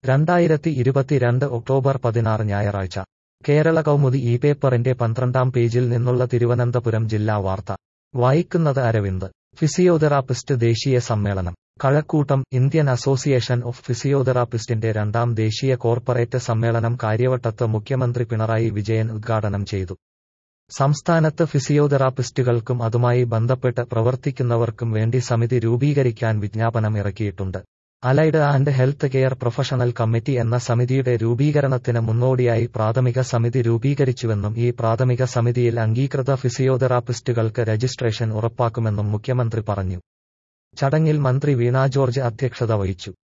രണ്ടായിരത്തി ഇരുപത്തിരണ്ട് ഒക്ടോബർ പതിനാറ് ഞായറാഴ്ച കേരള കൗമുദി ഈ പേപ്പറിന്റെ പന്ത്രണ്ടാം പേജിൽ നിന്നുള്ള തിരുവനന്തപുരം ജില്ലാ വാർത്ത വായിക്കുന്നത് അരവിന്ദ് ഫിസിയോതെറാപ്പിസ്റ്റ് ദേശീയ സമ്മേളനം കഴക്കൂട്ടം ഇന്ത്യൻ അസോസിയേഷൻ ഓഫ് ഫിസിയോതെറാപ്പിസ്റ്റിന്റെ രണ്ടാം ദേശീയ കോർപ്പറേറ്റ് സമ്മേളനം കാര്യവട്ടത്ത് മുഖ്യമന്ത്രി പിണറായി വിജയൻ ഉദ്ഘാടനം ചെയ്തു സംസ്ഥാനത്ത് ഫിസിയോതെറാപ്പിസ്റ്റുകൾക്കും അതുമായി ബന്ധപ്പെട്ട് പ്രവർത്തിക്കുന്നവർക്കും വേണ്ടി സമിതി രൂപീകരിക്കാൻ വിജ്ഞാപനം ഇറക്കിയിട്ടുണ്ട് allied and health care professional committee എന്ന സമിതിയുടെ രൂപീകരണത്തിന് മുന്നോടിയായി പ്രാഥമിക സമിതി രൂപീകരിച്ചുവെന്നും ഈ പ്രാഥമിക സമിതിയിൽ അംഗീകൃത ഫിസിയോതെറാപ്പിസ്റ്റുകൾക്ക് രജിസ്ട്രേഷൻ ഉറപ്പാക്കുമെന്നും മുഖ്യമന്ത്രി പറഞ്ഞു ചടങ്ങിൽ മന്ത്രി വീണ ജോർജ് അധ്യക്ഷത വഹിച്ചു